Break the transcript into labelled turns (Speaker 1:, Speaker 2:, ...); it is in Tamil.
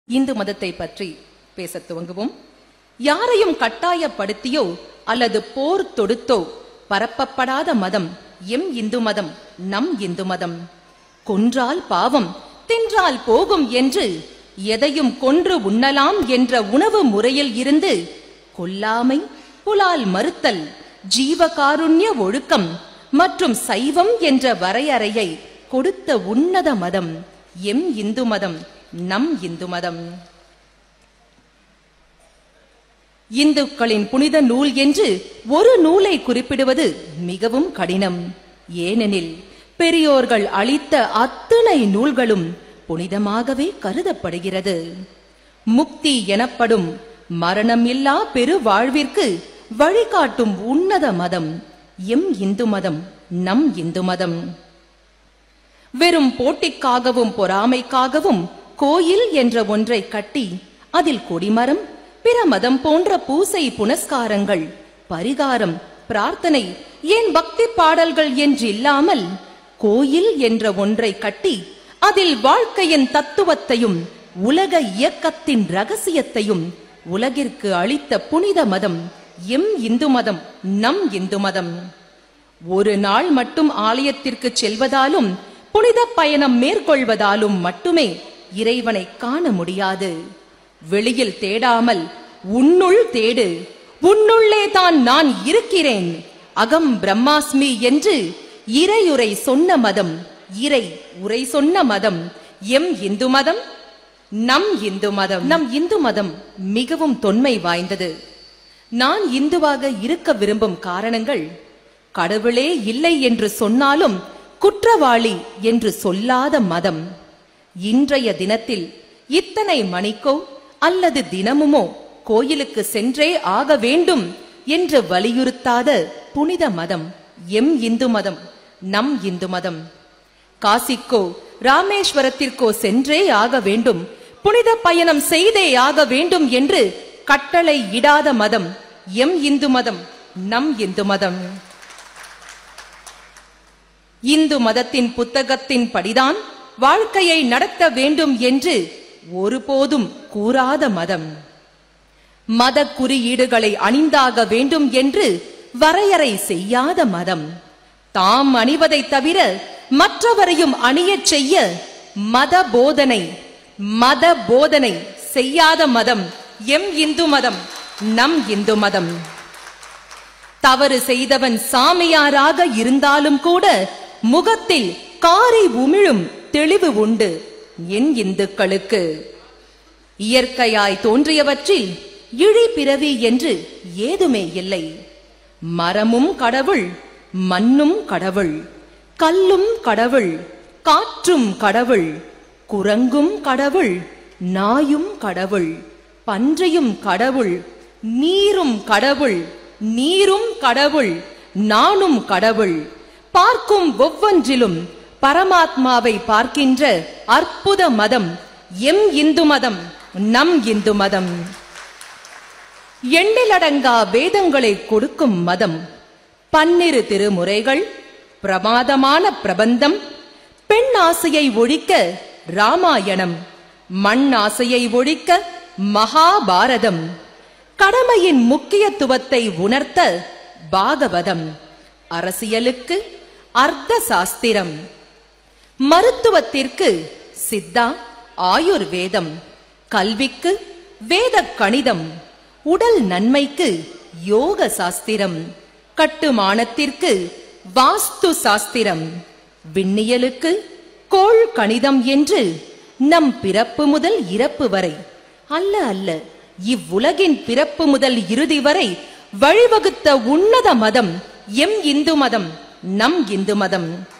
Speaker 1: இந்து மதத்தை பற்றி பேசத் துவங்குவோம் யாரையும் கட்டாயப்படுத்தியோ அல்லது போர் தொடுத்தோ பரப்பப்படாத மதம் எம் இந்து மதம் நம் இந்து மதம் கொன்றால் பாவம் தின்றால் போகும் என்று எதையும் கொன்று உண்ணலாம் என்ற உணவு முறையில் இருந்து கொல்லாமை புலால் மறுத்தல் ஜீவகாருண்ய ஒழுக்கம் மற்றும் சைவம் என்ற வரையறையை கொடுத்த உன்னத மதம் எம் இந்து மதம் நம் இந்து மதம் இந்துக்களின் புனித நூல் என்று ஒரு நூலை குறிப்பிடுவது மிகவும் கடினம் ஏனெனில் பெரியோர்கள் அளித்த அத்தனை நூல்களும் புனிதமாகவே கருதப்படுகிறது முக்தி எனப்படும் மரணமில்லா பெரு வாழ்விற்கு வழிகாட்டும் உன்னத மதம் எம் இந்து மதம் நம் இந்து மதம் வெறும் போட்டிக்காகவும் பொறாமைக்காகவும் கோயில் என்ற ஒன்றை கட்டி அதில் கொடிமரம் பிற மதம் போன்ற பூசை புனஸ்காரங்கள் பரிகாரம் பிரார்த்தனை ஏன் பக்தி பாடல்கள் என்றில்லாமல் கோயில் என்ற ஒன்றை கட்டி அதில் வாழ்க்கையின் தத்துவத்தையும் உலக இயக்கத்தின் ரகசியத்தையும் உலகிற்கு அளித்த புனித மதம் எம் இந்து மதம் நம் இந்து மதம் ஒரு நாள் மட்டும் ஆலயத்திற்கு செல்வதாலும் புனித பயணம் மேற்கொள்வதாலும் மட்டுமே இறைவனை காண முடியாது வெளியில் தேடாமல் உன்னுள் தேடு உன்னுள்ளே தான் நான் இருக்கிறேன் அகம் பிரம்மாஸ்மி என்று இறையுரை சொன்ன மதம் இறை உரை சொன்ன மதம் எம் இந்து மதம் நம் இந்து மதம் நம் இந்து மதம் மிகவும் தொன்மை வாய்ந்தது நான் இந்துவாக இருக்க விரும்பும் காரணங்கள் கடவுளே இல்லை என்று சொன்னாலும் குற்றவாளி என்று சொல்லாத மதம் இன்றைய தினத்தில் இத்தனை மணிக்கோ அல்லது தினமுமோ கோயிலுக்கு சென்றே ஆக வேண்டும் என்று வலியுறுத்தாத புனித மதம் எம் இந்து மதம் நம் இந்து மதம் காசிக்கோ ராமேஸ்வரத்திற்கோ சென்றே ஆக வேண்டும் புனித பயணம் செய்தே ஆக வேண்டும் என்று கட்டளை இடாத மதம் எம் இந்து மதம் நம் இந்து மதம் இந்து மதத்தின் புத்தகத்தின் படிதான் வாழ்க்கையை நடத்த வேண்டும் என்று ஒருபோதும் கூறாத மதம் மத குறியீடுகளை அணிந்தாக வேண்டும் என்று வரையறை செய்யாத மதம் தாம் அணிவதை தவிர மற்றவரையும் அணியச் செய்ய மத போதனை மத போதனை செய்யாத மதம் எம் இந்து மதம் நம் இந்து மதம் தவறு செய்தவன் சாமியாராக இருந்தாலும் கூட முகத்தில் காரி உமிழும் தெளிவு உண்டு என் இந்துக்களுக்கு இயற்கையாய் தோன்றியவற்றில் இழி பிறவி என்று ஏதுமே இல்லை மரமும் கடவுள் மண்ணும் கடவுள் கல்லும் கடவுள் காற்றும் கடவுள் குரங்கும் கடவுள் நாயும் கடவுள் பன்றியும் கடவுள் நீரும் கடவுள் நீரும் கடவுள் நானும் கடவுள் பார்க்கும் ஒவ்வொன்றிலும் பரமாத்மாவை பார்க்கின்ற அற்புத மதம் எம் இந்து மதம் நம் இந்து மதம் எண்ணிலடங்கா வேதங்களை கொடுக்கும் மதம் பன்னிரு திருமுறைகள் பிரமாதமான பிரபந்தம் பெண் ஆசையை ஒழிக்க ராமாயணம் மண் ஆசையை ஒழிக்க மகாபாரதம் கடமையின் முக்கியத்துவத்தை உணர்த்த பாகவதம் அரசியலுக்கு அர்த்த சாஸ்திரம் மருத்துவத்திற்கு சித்தா ஆயுர்வேதம் கல்விக்கு வேத கணிதம் உடல் நன்மைக்கு யோக சாஸ்திரம் கட்டுமானத்திற்கு வாஸ்து சாஸ்திரம் விண்ணியலுக்கு கோள் கணிதம் என்று நம் பிறப்பு முதல் இறப்பு வரை அல்ல அல்ல இவ்வுலகின் பிறப்பு முதல் இறுதி வரை வழிவகுத்த உன்னத மதம் எம் இந்து மதம் நம் இந்து மதம்